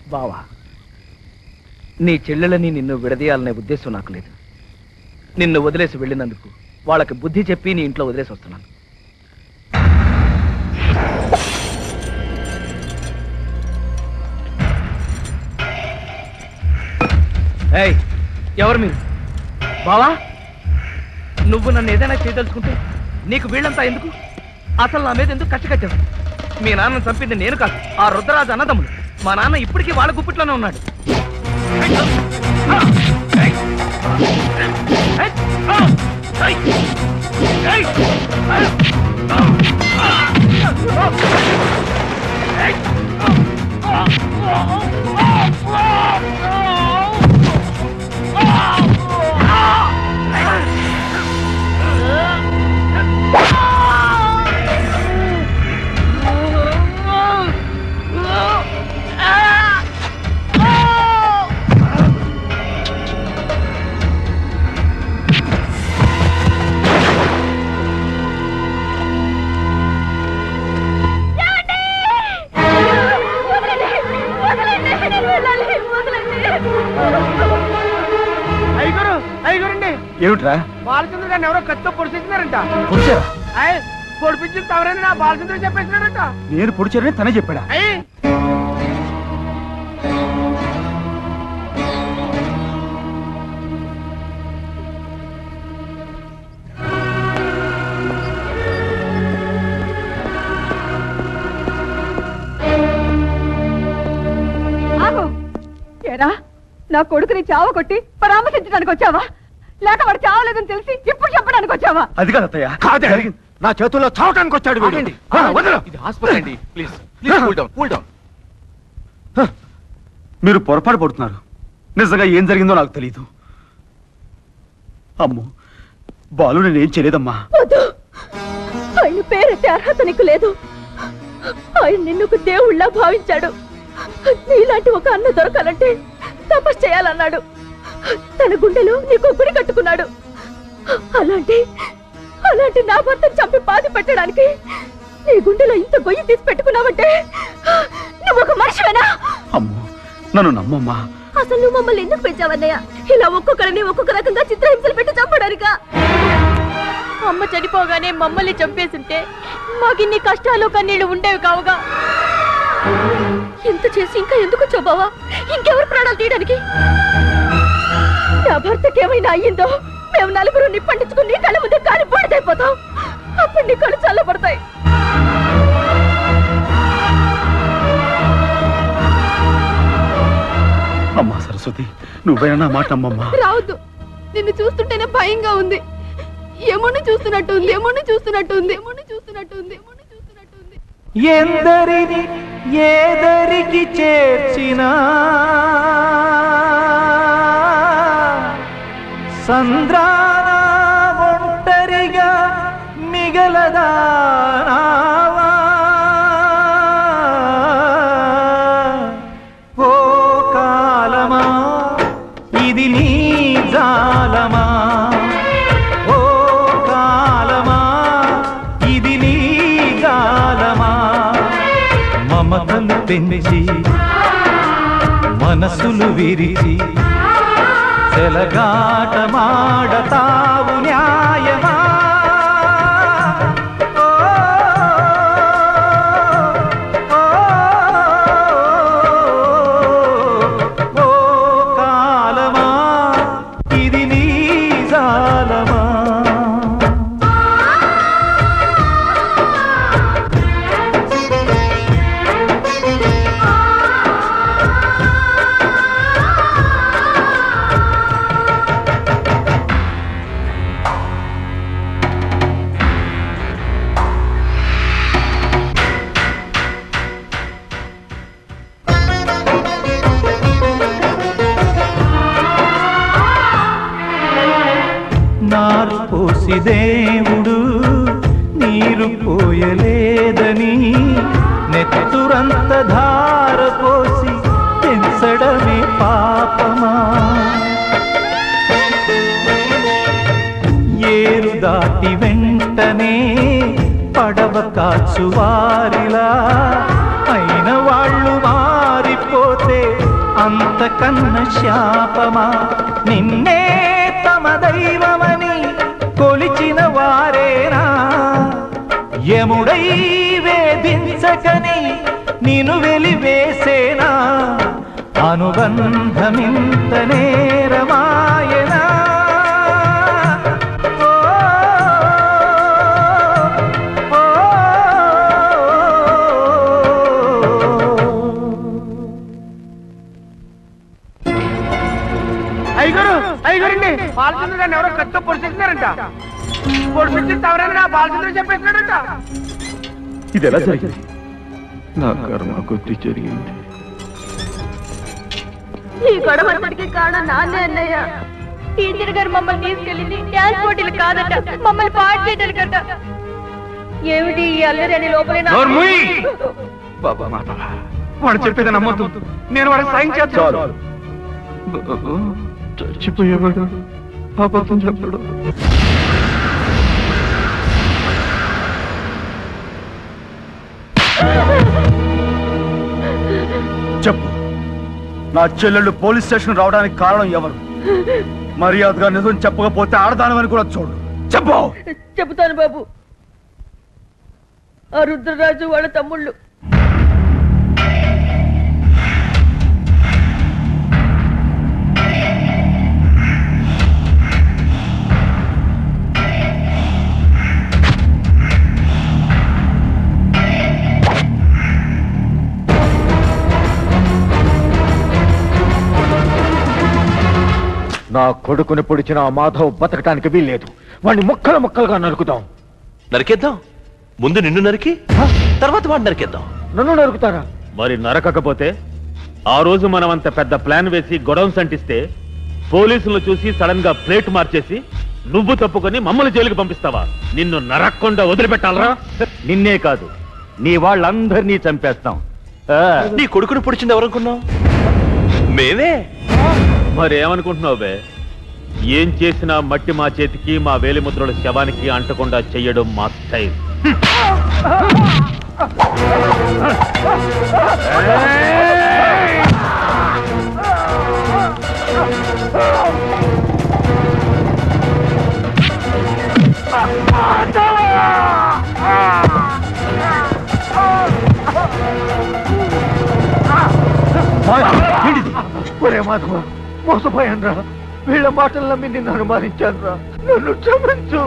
బావా నీ చెల్లెలని నిన్ను విడదీయాలనే ఉద్దేశం నాకు లేదు నిన్ను వదిలేసి వెళ్ళినందుకు వాళ్ళకి బుద్ధి చెప్పి నీ ఇంట్లో వదిలేసి వస్తున్నాను ఏయ్ ఎవరు మీరు బావా నువ్వు నన్ను ఏదైనా చేయదలుచుకుంటే నీకు వీళ్ళంతా ఎందుకు అసలు నా మీద ఎందుకు కక్ష కట్టావు మీ నాన్న చంపింది నేను కాదు ఆ రుద్రరాజు అన్నదమ్ములు మా నాన్న ఇప్పటికీ వాళ్ళ గుప్పిట్లోనే ఉన్నాడు అయ్యగారు అయ్యగారండి ఏమిట్రా బాలచంద్ర గారిని ఎవరో కత్తితో పొడిచేసినారంట పొడిచారా అయ్య పొడిపించిన తవరని నా బాలచంద్ర చెప్పేసినారంట నేను పొడిచారని తనే చెప్పాడా అయ్యి ఆగు ఏరా నా కొడుకుని చావ కొట్టి పరామర్శించడానికి వచ్చావా లేక వాడు చావలేదని తెలిసి ఇప్పుడు చెప్పడానికి వచ్చావా అది కాదు అత్తయ్య కాదే నా చేతుల్లో చావటానికి వచ్చాడు వీడు. ఆగండి. ఆ, వదలు. ఇది హాస్పిటల్ అండి please please cool down cool down మీరు పొరపాటు పడుతున్నారు నిజంగా ఏం జరిగిందో నాకు తెలియదు అమ్మో బాలు నేనేం చేయలేదమ్మా వద్దు ఆయన పేరెత్తే అర్హత నీకు లేదు ఆయన నిన్నుకు దేవుళ్ళ భావించాడు నీలాంటి ఒక అన్న దొరకాలంటే తపస్సు చేయాలన్నాడు తన గుండెలో నీకు గుడి కట్టుకున్నాడు అలాంటి అలాంటి నా భర్తను చంపి పాతి పెట్టడానికి నీ గుండెలో ఇంత గొయ్యి తీసి పెట్టుకున్నావంటే నువ్వు ఒక మనిషివేనా అమ్మో నన్ను నమ్మమ్మా అసలు నువ్వు మమ్మల్ని ఎందుకు పెంచావన్నయ్య ఇలా ఒక్కొక్కరిని ఒక్కొక్క రకంగా చిత్రహింసలు పెట్టి చంపడానికా అమ్మ చనిపోగానే మమ్మల్ని చంపేస్తుంటే మాకిన్ని కష్టాలు కన్నీళ్లు ఉండేవి కావుగా ఎంత చేసి ఇంకా ఎందుకు చూబావా ఇంకెవరు ప్రాణాలు తీయడానికి నా భర్తకి ఏమైనా అయ్యిందో మేము నలుగురు నిప్పండించుకుని నీ కళ్ళ ముందే కాలి బూడిదైపోతాం అప్పుడు నీ కళ్ళు చల్లబడతాయి అమ్మా సరస్వతి నువ్వైనా నా మాట నమ్మమ్మా రావద్దు నిన్ను చూస్తుంటేనే భయంగా ఉంది ఏమోని చూస్తున్నట్టు ఉంది ఏమోని చూస్తున్నట్టు ఉంది ఏమోని చూస్తున్నట్టు ఉంది ఏమోని చూస్తున్నట్టు ఉంది ఎందరిని ఏదరికి చేర్చిన సంద్రాన ఒంటరిగా మిగలదానావా ఓ కాలమా ఇది నీ జాలమా ఓ కాలమా ఇది నీ జాలమా మమతలు పెంచి మనసులు విరిచి చెలగాటమాడతావు న్యాయమా ఓ, ఓ, ఓ కాలమా ఇది నీ జాలమా నారు పోసి దేవుడు నీరు పోయలేదని నెత్తురంత ధార పోసి పెంచడమే పాపమా ఏరు దాటి వెంటనే పడవ కాచువారిలా అయిన వాళ్ళు మారిపోతే అంతకన్న శాపమా నిన్నే తమ దైవమని కొలిచిన వారేనా యముడై వేధించకని నిను వెలివేసేనా అనుబంధమింత నేరమాయనా ఓ, ఓ, ఓ. అయ్యగారు అయ్యగారండి బాలచంద్ర గారిని ఎవరో కత్తితో పొడిచేస్తున్నారంట పొడిపించిన తవరని నా బాలచంద్ర చెప్పేస్తున్నాడంట ఇది ఎలా జరిగింది నా కర్మ కొద్ది జరిగింది ఈ గొడవ అంతటికి కారణం నాన్నే అన్నయ్య టీచర్ గారు మమ్మల్ని తీసుకెళ్ళింది డ్యాన్స్ పోటీలు కాదట మమ్మల్ని పాట చేయడానికట ఏమిటి ఈ అల్లరి అని లోపలే నా- నోర్ముయ్! బాబా మాట వాడు చెప్పేది నమ్మొద్దు నేను వాడికి సాయం చేస్తాను చచ్చిపోయేవాడు అబద్ధం చెప్పడు చెప్పు నా చెల్లెళ్ళు పోలీస్ స్టేషన్ రావడానికి కారణం ఎవరు మర్యాదగా నిజం చెప్పకపోతే ఆడదానమని కూడా చూడు చెప్పు చెబుతాను బాబు ఆ రుద్రరాజు వాళ్ళ తమ్ముళ్ళు నా కొడుకుని పొడిచిన ఆ మాధవ్ బతకటానికి వీల్లేదు వాడిని ముక్కలు ముక్కలుగా నరుకుదాం నరికేద్దాం ముందు నిన్ను నరికి తర్వాత వాడు నరికేద్దాం నన్ను నరుకుతారా మరి నరకకపోతే ఆ రోజు మనం అంత పెద్ద ప్లాన్ వేసి గొడవన్స్ అంటిస్తే పోలీసులు చూసి సడన్ గా ప్లేట్ మార్చేసి నువ్వు తప్పుకొని మమ్మల్ని జైలుకి పంపిస్తావా నిన్ను నరక్కుండా వదిలిపెట్టాలరా నిన్నే కాదు నీ వాళ్ళందరినీ చంపేస్తాం ఆ, నీ కొడుకును పొడిచింది ఎవరనుకున్నావు మేమే మరి ఏమనుకుంటున్నావు బే ఏం చేసినా మట్టి మా చేతికి మా వేలిముద్రల శవానికి అంటకుండా చెయ్యడం మా స్టైల్ ఒరే మాధవ మోసపోయాను రా వీళ్ళ మాటలు నమ్మి నిన్ను అనుమానించాను రా నన్ను క్షమించు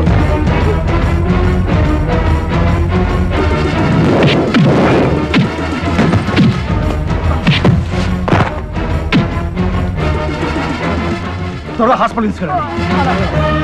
త్వరగా హాస్పిటల్ తీసుకెళ్ళండి